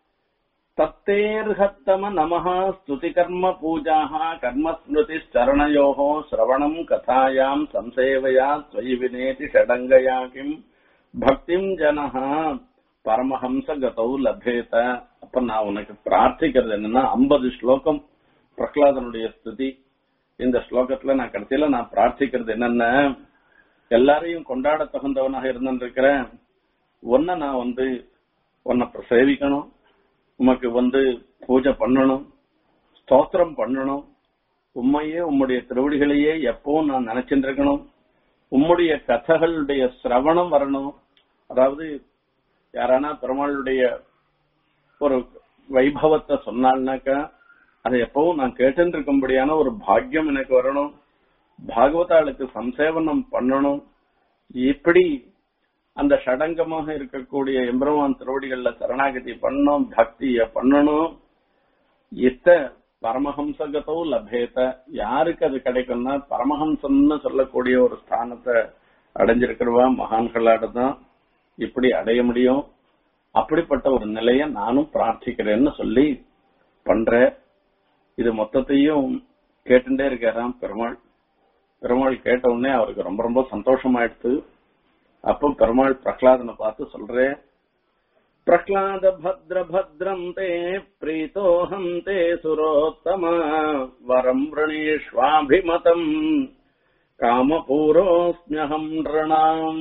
தத்தேர்ஹத்தம நமஹ ஸ்துதி கர்ம பூஜாக கர்மஸ்மிருதி சரணயோகோ சிரவணம் கதாயாம் சம்சேவையா ஸ்வயி வினேதி ஷடங்கயா கிம் பக்திம் ஜனஹ பரமஹம்ச கதௌ லபேத அப்ப நான் உனக்கு பிரார்த்திக்கிறது என்னன்னா ஐம்பது ஸ்லோகம் பிரகலாதனுடைய ஸ்துதி இந்த ஸ்லோகத்துல நான் கடைசியில நான் பிரார்த்திக்கிறது என்னென்ன எல்லாரையும் கொண்டாட தகுந்தவனாக இருந்திருக்கிறேன் ஒன்ன நான் வந்து உன்னை சேவிக்கணும் உமக்கு வந்து பூஜை பண்ணணும் ஸ்தோத்திரம் பண்ணணும் உண்மையே உம்முடைய திருவடிகளையே எப்பவும் நான் நினைச்சிட்டு இருக்கணும் உம்முடைய கதைகளுடைய சிரவணம் வரணும் அதாவது யாரானா பெருமாளுடைய ஒரு வைபவத்தை சொன்னால்னாக்கா அதை எப்பவும் நான் கேட்டு இருக்கும்படியான ஒரு பாக்கியம் எனக்கு வரணும் பாகவதாளுக்கு சம்சேவனம் பண்ணணும் இப்படி அந்த ஷடங்கமாக இருக்கக்கூடிய எம்பெருமான் திருவடிகள்ல சரணாகதி பண்ணணும் பக்திய பண்ணணும் இத்த பரமஹம்சகத்தோ லபேத யாருக்கு அது கிடைக்கும்னா பரமஹம்சம்னு சொல்லக்கூடிய ஒரு ஸ்தானத்தை அடைஞ்சிருக்கிறவா மகான்களோட தான் இப்படி அடைய முடியும் அப்படிப்பட்ட ஒரு நிலைய நானும் பிரார்த்திக்கிறேன்னு சொல்லி பண்ற இது மொத்தத்தையும் கேட்டுட்டே இருக்காராம் பெருமாள் பெருமாள் கேட்ட உடனே அவருக்கு ரொம்ப ரொம்ப சந்தோஷமாயிடுச்சு அப்போ பெருமாள் பிரகலாதனை பார்த்து சொல்றேன் பிரகலாத பத்ர பத்ரம் தே பிரீத்தோஹம் தே சுரோத்தம வரம் ரணீஷ்வாபிமதம் காமபூரோஸ்மியகம் ரணாம்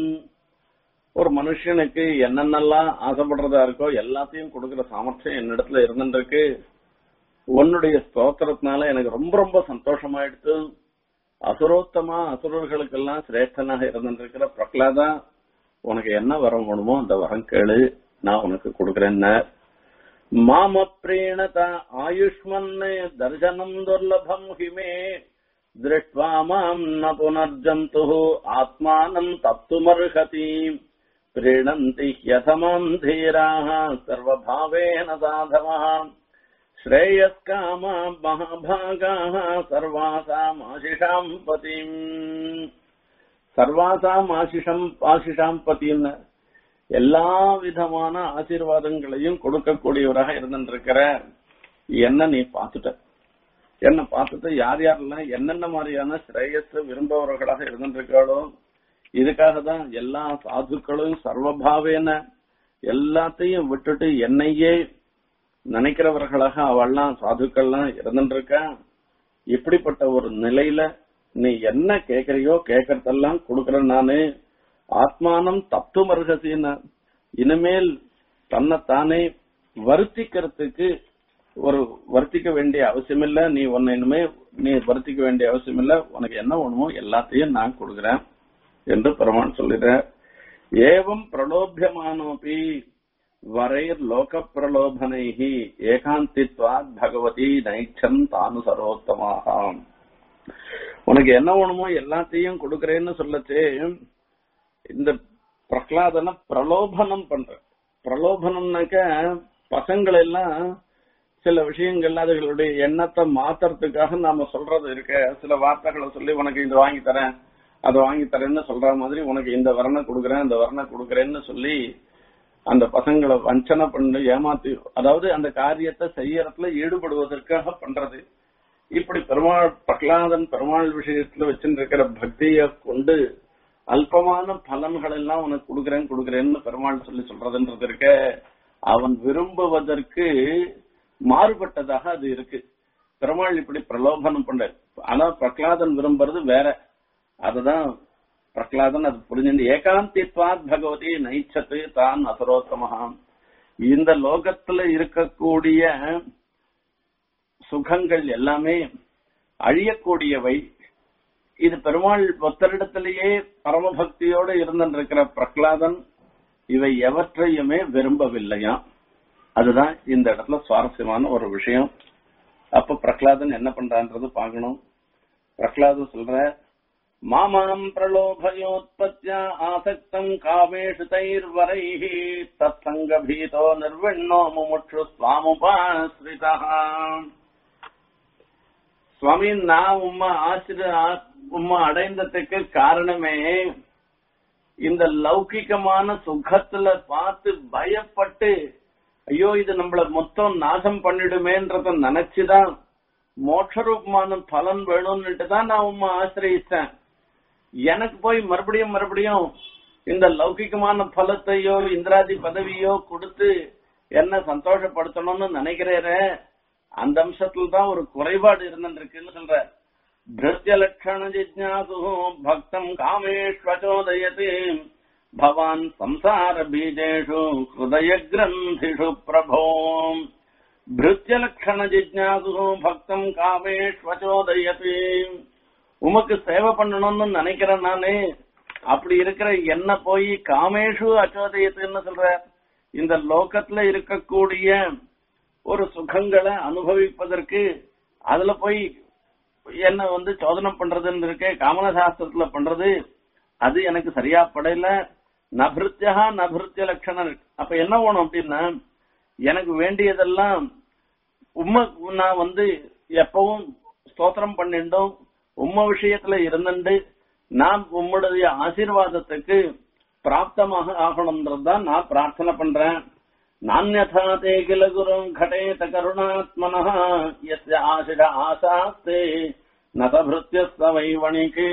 ஒரு மனுஷனுக்கு என்னென்னலாம் ஆசைப்படுறதா இருக்கோ எல்லாத்தையும் கொடுக்கிற சாமர்த்தியம் என்னிடத்துல இருந்துருக்கு உன்னுடைய ஸ்தோத்திரத்தினால எனக்கு ரொம்ப ரொம்ப சந்தோஷமாயிடுச்சு அசுரோத்தமா அசுரர்களுக்கெல்லாம் சிரேஷ்டனாக இருந்திருக்கிற பிரகலாதா உனக்கு என்ன வரம் வேணுமோ அந்த வரம் கேளு நான் உனக்கு கொடுக்கறேன்னு மாம பிரீணத ஆயுஷ்மன் தர்சனம் துர்லபம் ஹிமே திருஷ்டுவா மாம் ந புனர்ஜந்து ஆத்மானம் தப்துமர்ஹதி प्रीणन्ति ह्यथमाम् धीराः सर्वभावेन साधवः श्रेयस्कामा महाभागाः सर्वासाम् आशिषाम् पतिम् சர்வாசாம் ஆசிஷம் ஆசிஷாம் பத்தின்னு எல்லா விதமான ஆசீர்வாதங்களையும் கொடுக்கக்கூடியவராக இருந்துருக்கிற என்ன நீ பார்த்துட்ட என்ன பார்த்துட்டு யார் யாரெல்லாம் என்னென்ன மாதிரியான ஸ்ரேயஸ் விரும்புபவர்களாக இருந்துருக்காளோ இதுக்காக தான் எல்லா சாதுக்களும் சர்வபாவேன எல்லாத்தையும் விட்டுட்டு என்னையே நினைக்கிறவர்களாக அவள்லாம் சாதுக்கள்லாம் இருந்துருக்கா இப்படிப்பட்ட ஒரு நிலையில நீ என்ன கேக்குறியோ கேக்குறதெல்லாம் கொடுக்கறேன் நானு ஆத்மானம் தப்பு மருகசின்னு இனிமேல் தன்னைத்தானே வருத்திக்கிறதுக்கு ஒரு வருத்திக்க வேண்டிய அவசியம் இல்ல நீ உன்னை இனிமே நீ வருத்திக்க வேண்டிய அவசியம் இல்ல உனக்கு என்ன வேணுமோ எல்லாத்தையும் நான் கொடுக்குறேன் என்று பெருமான் சொல்லிற ஏவம் பிரலோபியமானோபி வரைர் லோக பிரலோபனைஹி ஏகாந்தித்வாத் பகவதி நைச்சம் தானு சரோத்தமாக உனக்கு என்ன வேணுமோ எல்லாத்தையும் கொடுக்கறேன்னு சொல்லச்சே இந்த பிரகலாதனை பிரலோபனம் பண்ற பிரலோபனம்னாக்க பசங்களை எல்லாம் சில விஷயங்கள்ல அதுகளுடைய எண்ணத்தை மாத்துறதுக்காக நாம சொல்றது இருக்க சில வார்த்தைகளை சொல்லி உனக்கு இது வாங்கி தரேன் அதை வாங்கி தரேன்னு சொல்ற மாதிரி உனக்கு இந்த வரணை கொடுக்குறேன் இந்த வரணை கொடுக்குறேன்னு சொல்லி அந்த பசங்களை வஞ்சனை பண்ணி ஏமாத்தி அதாவது அந்த காரியத்தை செய்யறதுல ஈடுபடுவதற்காக பண்றது இப்படி பெருமாள் பிரகலாதன் பெருமாள் விஷயத்துல வச்சிருக்கிற பக்தியை கொண்டு அல்பமான பலன்கள் எல்லாம் உனக்கு கொடுக்குறேன் கொடுக்குறேன்னு பெருமாள் சொல்லி சொல்றதுன்றது இருக்க அவன் விரும்புவதற்கு மாறுபட்டதாக அது இருக்கு பெருமாள் இப்படி பிரலோபனம் பண்ற ஆனா பிரகலாதன் விரும்புறது வேற அதுதான் பிரகலாதன் அது புரிஞ்சு ஏகாந்தித்வாத் பகவதி நைச்சத்து தான் அசரோத்தமகாம் இந்த லோகத்துல இருக்கக்கூடிய சுகங்கள் எல்லாமே அழியக்கூடியவை இது பெருமாள் ஒத்தரிடத்திலேயே பரமபக்தியோடு இருந்திருக்கிற பிரகலாதன் இவை எவற்றையுமே விரும்பவில்லையா அதுதான் இந்த இடத்துல சுவாரஸ்யமான ஒரு விஷயம் அப்ப பிரகலாதன் என்ன பண்றான்றது பார்க்கணும் பிரகலாதன் சொல்ற மாமாம் பிரலோபயோத்பத்தியா ஆசக்தம் காமேஷு தைர்வரைः தத்சங்கபீதோ நிர்விண்ணோ முமுட்சு சுவாமுபாஸ்ரிதா சுவாமி நான் உம்மா ஆசிர உம்மா அடைந்ததுக்கு காரணமே இந்த லௌகிகமான சுகத்துல பார்த்து பயப்பட்டு ஐயோ இது நம்மள மொத்தம் நாசம் பண்ணிடுமேன்றத நினைச்சுதான் மோட்சரூபமான பலன் வேணும்னுட்டு தான் நான் உம்மா ஆசிரியச்சேன் எனக்கு போய் மறுபடியும் மறுபடியும் இந்த லௌகிகமான பலத்தையோ இந்திராதி பதவியோ கொடுத்து என்ன சந்தோஷப்படுத்தணும்னு நினைக்கிறேன் அந்த அம்சத்துல தான் ஒரு குறைபாடு இருந்துருக்குன்னு சொல்ற பிருத்திய லட்சண ஜிஜாசு பக்தம் காமேஷ்வச்சோதயதி பவான் சம்சார பீஜேஷு ஹிருதய கிரந்திஷு பிரபோ பிருத்திய லட்சண ஜிஜாசு பக்தம் காமேஷ்வச்சோதயதி உமக்கு சேவை பண்ணணும்னு நினைக்கிறேன் நானு அப்படி இருக்கிற என்ன போய் காமேஷு அச்சோதயத்துன்னு சொல்ற இந்த லோகத்துல இருக்கக்கூடிய ஒரு சுகங்களை அனுபவிப்பதற்கு அதுல போய் என்ன வந்து சோதனை பண்றதுன்னு இருக்கு காமன சாஸ்திரத்துல பண்றது அது எனக்கு சரியா படையில நபிருத்தியா நபிருத்திய லட்சணம் இருக்கு அப்ப என்ன வேணும் அப்படின்னா எனக்கு வேண்டியதெல்லாம் உண்மை நான் வந்து எப்பவும் ஸ்தோத்திரம் பண்ணிட்டோம் உம்ம விஷயத்துல இருந்துட்டு நான் உம்முடைய ஆசீர்வாதத்துக்கு பிராப்தமாக ஆகணும்ன்றதுதான் நான் பிரார்த்தனை பண்றேன் நானியதா தே கில குரும் கடேத கருணாத்மன எஸ்ய ஆசிட ஆசாஸ்தே நதபிருத்தியஸ்தவை வணிக்கு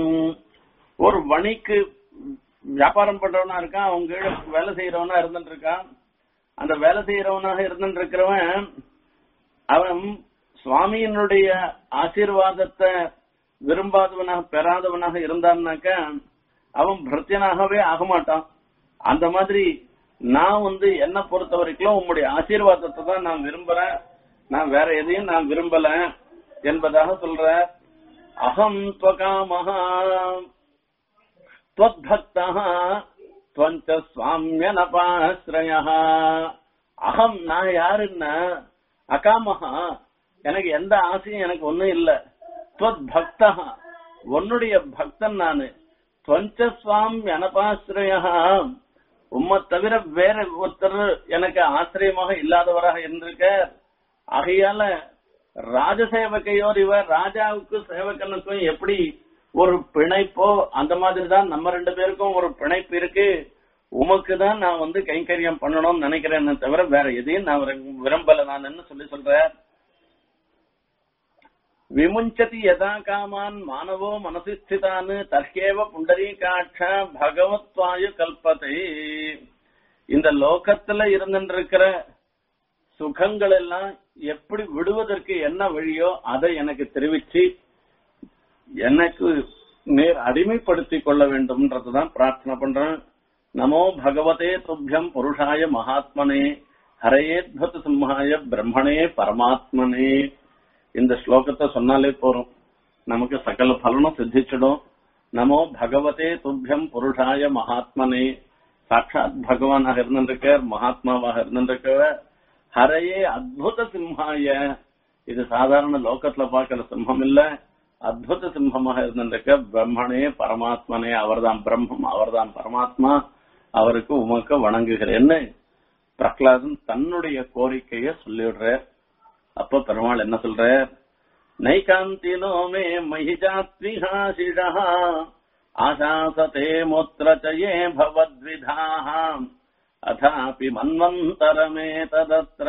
ஒரு வணிக்கு வியாபாரம் பண்றவனா இருக்கான் அவங்க கீழ வேலை செய்யறவனா இருந்துட்டு இருக்கான் அந்த வேலை செய்யறவனாக இருந்துட்டு இருக்கிறவன் அவன் சுவாமியினுடைய ஆசீர்வாதத்தை விரும்பாதவனாக பெறாதவனாக இருந்தான்னாக்க அவன் பிரத்தியனாகவே ஆக மாட்டான் அந்த மாதிரி நான் வந்து என்ன பொறுத்த வரைக்கும் உம்முடைய ஆசீர்வாதத்தை தான் நான் விரும்புறேன் நான் வேற எதையும் நான் விரும்பல என்பதாக சொல்ற அகம் துவகாமஹா त्वद्भक्तः त्वञ्च स्वाम्यनपाश्रयः அகம் நான் யாருன்னா அகாமஹா எனக்கு எந்த ஆசையும் எனக்கு ஒண்ணும் இல்ல துவத் பக்தா உன்னுடைய பக்தன் நானு துவஞ்ச சுவாம் அனபாசிரயா உம்மை தவிர வேற ஒருத்தர் எனக்கு ஆசிரியமாக இல்லாதவராக இருந்திருக்க ஆகையால ராஜசேவகையோர் இவர் ராஜாவுக்கு சேவகனுக்கும் எப்படி ஒரு பிணைப்போ அந்த மாதிரி தான் நம்ம ரெண்டு பேருக்கும் ஒரு பிணைப்பு இருக்கு உமக்கு தான் நான் வந்து கைங்கரியம் பண்ணணும்னு நினைக்கிறேன்னு தவிர வேற எதையும் நான் விரும்பல நான் சொல்லி சொல்றேன் விமுஞ்சதி யதா காமான் மானவோ மனசி ஸ்திதான் தர்கேவ புண்டரீகாட்ச பகவத்வாயு கல்பத்தை இந்த லோகத்துல இருந்துருக்கிற சுகங்கள் எல்லாம் எப்படி விடுவதற்கு என்ன வழியோ அதை எனக்கு தெரிவிச்சு எனக்கு நேர் அடிமைப்படுத்திக் கொள்ள வேண்டும்ன்றதுதான் பிரார்த்தனை பண்றேன் நமோ பகவதே துப்பியம் புருஷாய மகாத்மனே ஹரேத்புத சிம்ஹாய பிரம்மணே பரமாத்மனே இந்த ஸ்லோகத்தை சொன்னாலே போறோம் நமக்கு சகல பலனும் சித்திச்சிடும் நமோ பகவதே துப்பியம் புருஷாய மகாத்மனே சாட்சாத் பகவானாக இருந்திருக்கார் மகாத்மாவாக இருந்திருக்கவர் ஹரையே அத்புத சிம்ஹாய இது சாதாரண லோகத்துல பார்க்கிற சிம்மம் இல்ல அத்புத சிம்மமாக இருந்திருக்க பிரம்மனே பரமாத்மனே அவர்தான் பிரம்மம் அவர்தான் பரமாத்மா அவருக்கு உமக்க வணங்குகிறேன்னு பிரகலாதன் தன்னுடைய கோரிக்கைய சொல்லிடுற அப்ப பெருமாள் என்ன சொல்ற நைகாந்தினோ மே மகிஜாத்விஹாசிஷா ஆசாசதே முத்திரச்சயே பவத்விதாः அதாபி மன்வந்தரமே ததத்ர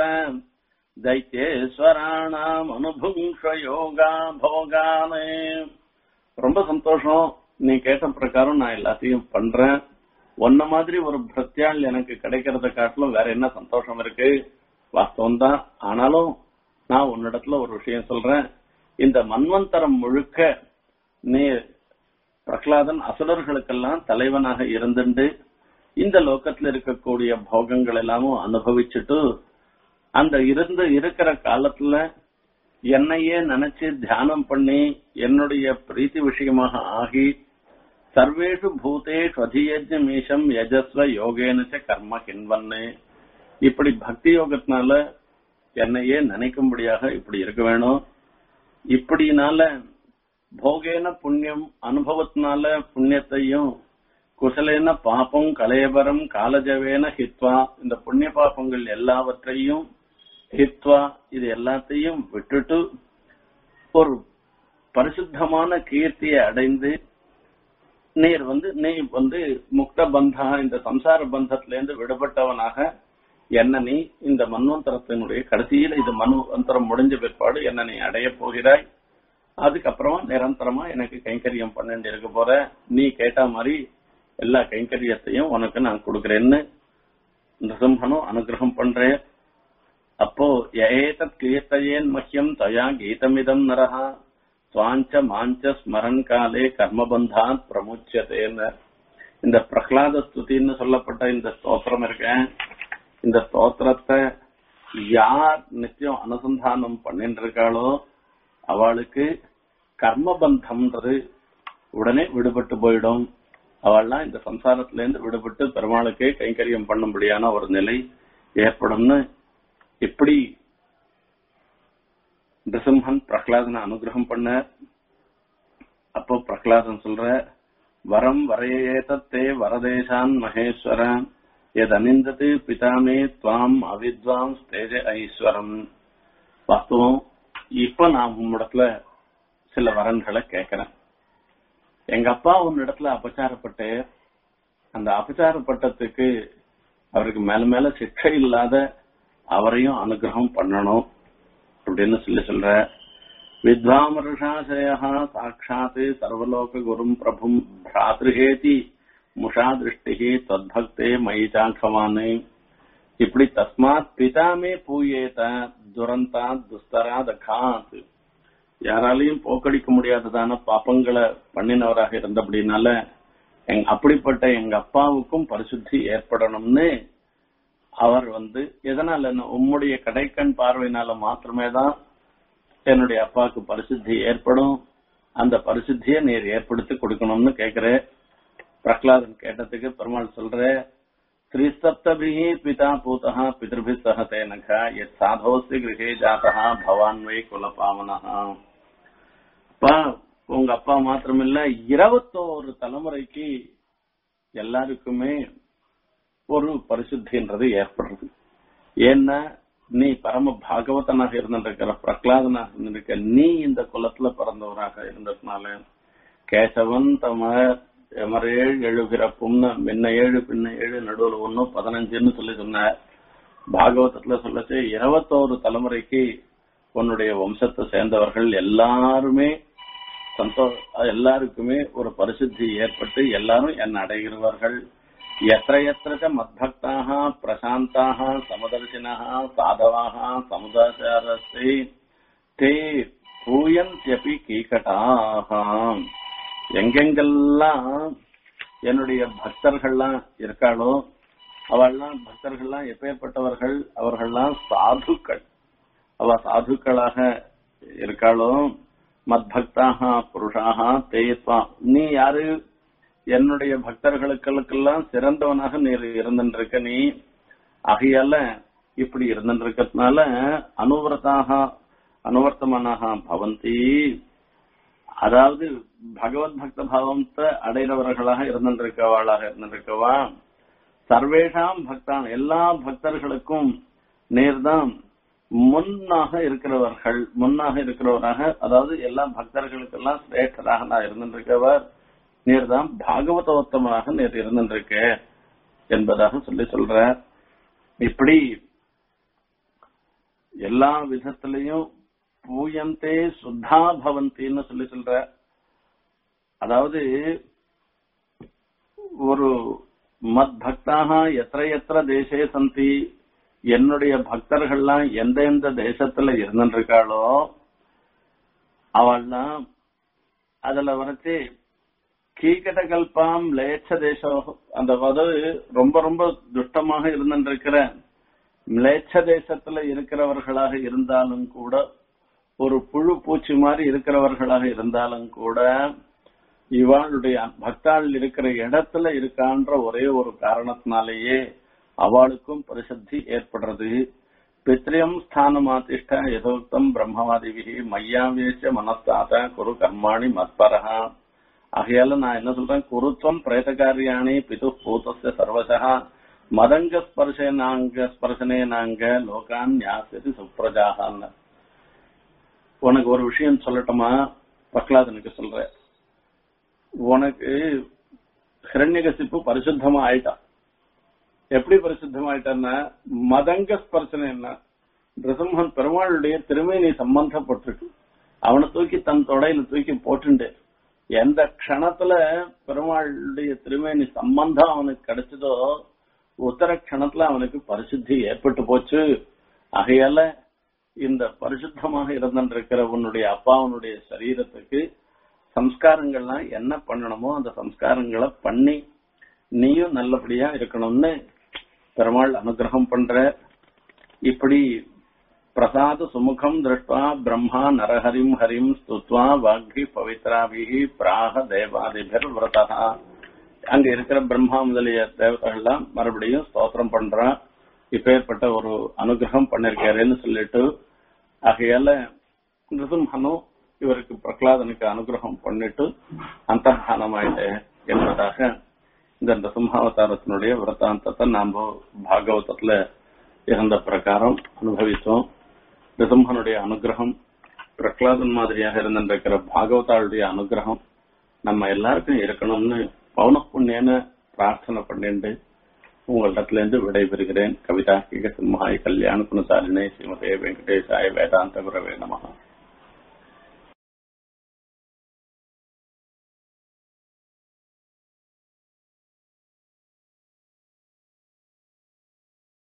தைத்தியேஸ்வராணாம் அனுபுங்ஷ யோகா போகானே ரொம்ப சந்தோஷம் நீ கேட்ட பிரகாரம் நான் எல்லாத்தையும் பண்றேன் ஒன்ன மாதிரி ஒரு பிரத்யாள் எனக்கு கிடைக்கிறத காட்டிலும் வேற என்ன சந்தோஷம் இருக்கு வாஸ்தவம் தான் ஆனாலும் நான் உன்னிடத்துல ஒரு விஷயம் சொல்றேன் இந்த மன்வந்தரம் முழுக்க நீ பிரகலாதன் அசுரர்களுக்கெல்லாம் தலைவனாக இருந்துண்டு இந்த லோகத்துல இருக்கக்கூடிய போகங்கள் எல்லாமும் அனுபவிச்சுட்டு அந்த இருந்து இருக்கிற காலத்துல என்னையே நினைச்சு தியானம் பண்ணி என்னுடைய பிரீத்தி விஷயமாக ஆகி சர்வேஷு பூதேஷு அதியஜ்ஞமீஷம் யஜஸ்வ யோகேனச்ச கர்ம கின்வன்னு இப்படி பக்தி யோகத்தினால என்னையே நினைக்கும்படியாக இப்படி இருக்க வேணும் இப்படினால போகேன புண்ணியம் அனுபவத்தினால புண்ணியத்தையும் குசலேன பாப்பம் கலேபரம் காலஜவேன ஹித்வா இந்த புண்ணிய பாப்பங்கள் எல்லாவற்றையும் ஹித்வா இது எல்லாத்தையும் விட்டுட்டு ஒரு பரிசுத்தமான கீர்த்தியை அடைந்து நீர் வந்து நீ வந்து முக்த பந்தா இந்த சம்சார பந்தத்திலிருந்து விடுபட்டவனாக என்ன நீ இந்த மன்வந்தரத்தினுடைய கடைசியில இது மன்வந்தரம் முடிஞ்ச பிற்பாடு என்ன நீ அடைய போகிறாய் அதுக்கப்புறமா நிரந்தரமா எனக்கு கைங்கரியம் பண்ணிட்டு இருக்க போற நீ கேட்ட மாதிரி எல்லா கைங்கரியத்தையும் உனக்கு நான் கொடுக்கறேன்னு நிருசிம்ஹனும் அனுகிரகம் பண்றேன் அப்போ ஏதத் கீர்த்தையேன் மஹ்யம் தயா கீதமிதம் நரஹா சுவாஞ்ச மாஞ்ச ஸ்மரன் காலே கர்மபந்தாத் பிரமுச்சதேன்னு இந்த பிரகலாத ஸ்துதின்னு சொல்லப்பட்ட இந்த ஸ்தோத்திரம் இருக்கேன் இந்த ஸ்தோத்திரத்தை யார் நிச்சயம் அனுசந்தானம் பண்ணிட்டு இருக்காளோ அவளுக்கு கர்மபந்தம்ன்றது உடனே விடுபட்டு போயிடும் அவள்லாம் இந்த சம்சாரத்துல இருந்து விடுபட்டு பெருமாளுக்கே கைங்கரியம் பண்ணும்படியான ஒரு நிலை ஏற்படும்னு இப்படி நிருசிம்ஹன் பிரகலாதனை அனுகிரகம் பண்ண அப்போ பிரகலாதன் சொல்ற வரம் வரையேதத்தே வரதேசான் மகேஸ்வரன் எது அனிந்தது பிதாமே துவாம் அவித்வாம் தேஜ ஐஸ்வரம் வாஸ்தவம் இப்ப நான் உன்னிடத்துல சில வரன்களை கேட்கிறேன் எங்க அப்பா உன்னிடத்துல அபச்சாரப்பட்டு அந்த அபச்சாரப்பட்டதுக்கு அவருக்கு மேல மேல சிக்ஷை இல்லாத அவரையும் அனுகிரகம் பண்ணணும் அப்படின்னு சொல்லி சொல்ற வித்வாமருஷாசயா சாட்சாத் சர்வலோக குரும் பிரபும் பிராத்ருகேதி முஷா திருஷ்டி தத்பக்தே மயிதாங்கவானே இப்படி தஸ்மாத் பிதாமே பூயேத துரந்தா துஸ்தரா தகாத் யாராலையும் போக்கடிக்க முடியாததான பாப்பங்களை பண்ணினவராக இருந்தபடினால எங் அப்படிப்பட்ட எங்க அப்பாவுக்கும் பரிசுத்தி ஏற்படணும்னு அவர் வந்து எதனால உம்முடைய கடைக்கண் பார்வையினால மாத்திரமே தான் என்னுடைய அப்பாவுக்கு பரிசுத்தி ஏற்படும் அந்த பரிசுத்தியை நீர் ஏற்படுத்தி கொடுக்கணும்னு கேக்குற பிரகலாதன் கேட்டதுக்கு பெருமாள் சொல்ற ஸ்ரீசப்தபிஹி பிதா பூதா பிதர்பி சக தேனக எத் சாதோசி கிரகே ஜாதா பவான்வை குலபாவனஹா அப்பா உங்க அப்பா மாத்திரமில்ல இருபத்தோரு தலைமுறைக்கு எல்லாருக்குமே ஒரு பரிசுத்தின்றது ஏற்படுறது ஏன்னா நீ பரம பாகவதனாக இருந்திருக்கிற பிரகலாதனாக இருந்திருக்க நீ இந்த குலத்துல பிறந்தவராக இருந்ததுனால கேசவன் தமர் எமரேழு எழு பிறப்பும்னு முன்ன ஏழு பின்ன ஏழு நடுவுல ஒன்னு பதினஞ்சுன்னு சொல்லி சொன்னார் பாகவதத்துல சொல்லச்சு இருபத்தோரு தலைமுறைக்கு உன்னுடைய வம்சத்தை சேர்ந்தவர்கள் எல்லாருமே சந்தோ எல்லாருக்குமே ஒரு பரிசுத்தி ஏற்பட்டு எல்லாரும் என்ன அடைகிறவர்கள் எத்த எத்த மத்பக்தாக பிரசாந்தாக சமதர்சினः சாதவாக சமுதாச்சாரஸ்தே தே பூயந்தியபி கீகட்டாக எங்கெங்கெல்லாம் என்னுடைய பக்தர்கள்லாம் இருக்காளோ அவள்லாம் பக்தர்கள்லாம் எப்பேற்பட்டவர்கள் அவர்கள்லாம் சாதுக்கள் அவ சாதுக்களாக இருக்காளோ மத்பக்தாக புருஷாக தேயத்வா நீ யாரு என்னுடைய பக்தர்களுக்கெல்லாம் சிறந்தவனாக நீ இருந்திருக்க நீ ஆகையால இப்படி இருந்திருக்கிறதுனால அனுவரத்தாக அனுவர்த்தமானாக பவந்தி அதாவது பகவத் பக்த பாவத்தை அடைகிறவர்களாக இருந்திருக்கவாளாக இருந்திருக்கவா சர்வேஷாம் பக்தான் எல்லா பக்தர்களுக்கும் நேர்தான் முன்னாக இருக்கிறவர்கள் முன்னாக இருக்கிறவராக அதாவது எல்லா பக்தர்களுக்கெல்லாம் சிரேஷ்டராக நான் இருந்திருக்கவர் நீர்தான் பாகவதோத்தமனாக நேர் இருந்திருக்க என்பதாக சொல்லி சொல்ற இப்படி எல்லா விதத்திலையும் பூயந்தே சுத்தா பவந்தின்னு சொல்லி சொல்ற அதாவது ஒரு மத் பக்தாக எത്ര எത്ര தேசே சந்தி என்னுடைய பக்தர்கள்லாம் எந்த எந்த தேசத்துல இருந்துருக்காளோ அவள்லாம் அதுல வரைச்சு கீகட கல்பாம் லேச்ச தேசம் அந்த அதாவது ரொம்ப ரொம்ப துஷ்டமாக இருந்திருக்கிற மிளேச்ச தேசத்துல இருக்கிறவர்களாக இருந்தாலும் கூட ஒரு புழு பூச்சி மாதிரி இருக்கிறவர்களாக இருந்தாலும் கூட இவாளுடைய பக்தாள் இருக்கிற இடத்துல இருக்கான்ற ஒரே ஒரு காரணத்தினாலேயே அவளுக்கும் பரிசுத்தி ஏற்படுறது பித்ரியம் ஸ்தானமாதிஷ்ட யதோக்தம் பிரம்மவாதிவிகி மையாவேச்ச மனஸ்தாத குரு கர்மாணி மத்பரஹா ஆகையால நான் என்ன சொல்றேன் குருத்வம் பிரேதகாரியாணி பிது பூதஸ்ய சர்வசா மதங்க ஸ்பர்சனாங்க ஸ்பர்சனேனாங்க லோகான் ஞாசதி சுப்ரஜாகான்னு உனக்கு ஒரு விஷயம் சொல்லட்டுமா பிரகலாதனுக்கு சொல்றேன் உனக்கு ஹிரண்யகசிப்பு பரிசுத்தமா ஆயிட்டான் எப்படி பரிசுத்தமாயிட்டான்னா மதங்க ஸ்பர்சனை என்ன நிருசிம்மன் பெருமாளுடைய திருமேனி சம்பந்தப்பட்டிருக்கு அவனை தூக்கி தன் தொடையில தூக்கி போட்டுண்டு எந்த க்ஷணத்துல பெருமாளுடைய திருமேனி சம்பந்தம் அவனுக்கு கிடைச்சதோ உத்தர க்ஷணத்துல அவனுக்கு பரிசுத்தி ஏற்பட்டு போச்சு ஆகையால இந்த பரிசுத்தமாக இருந்திருக்கிற உன்னுடைய அப்பாவனுடைய சரீரத்துக்கு சம்ஸ்காரங்கள்லாம் என்ன பண்ணணுமோ அந்த சம்ஸ்காரங்களை பண்ணி நீயும் நல்லபடியா இருக்கணும்னு பெருமாள் அனுகிரகம் பண்ற இப்படி பிரசாத சுமுகம் திருஷ்டா பிரம்மா நரஹரிம் ஹரிம் ஸ்துத்வா வாக்ரி பவித்ராபிகி பிராக தேவாதிபர் விரதா அங்க இருக்கிற பிரம்மா முதலிய தேவதைகள்லாம் மறுபடியும் ஸ்தோத்திரம் பண்றான் இப்பேற்பட்ட ஒரு அனுகிரகம் பண்ணிருக்காருன்னு சொல்லிட்டு ஆகையால நிருசிம்ஹனும் இவருக்கு பிரகலாதனுக்கு அனுகிரகம் பண்ணிட்டு அந்தர்தானமாயிட்டு என்பதாக இந்த நிருசிம்ஹாவதாரத்தினுடைய விரதாந்தத்தை நாம பாகவதத்துல இருந்த பிரகாரம் அனுபவித்தோம் நிருசிம்ஹனுடைய அனுகிரகம் பிரகலாதன் மாதிரியாக இருந்திருக்கிற பாகவதாளுடைய அனுகிரகம் நம்ம எல்லாருக்கும் இருக்கணும்னு பௌன புண்ணியன பிரார்த்தனை பண்ணிட்டு உங்களிடத்துல இருந்து விடைபெறுகிறேன் கவிதா கிக சிம்ஹாய் கல்யாண குணசாலினே ஸ்ரீமதே வெங்கடேசாய வேதாந்த குரவே நமகா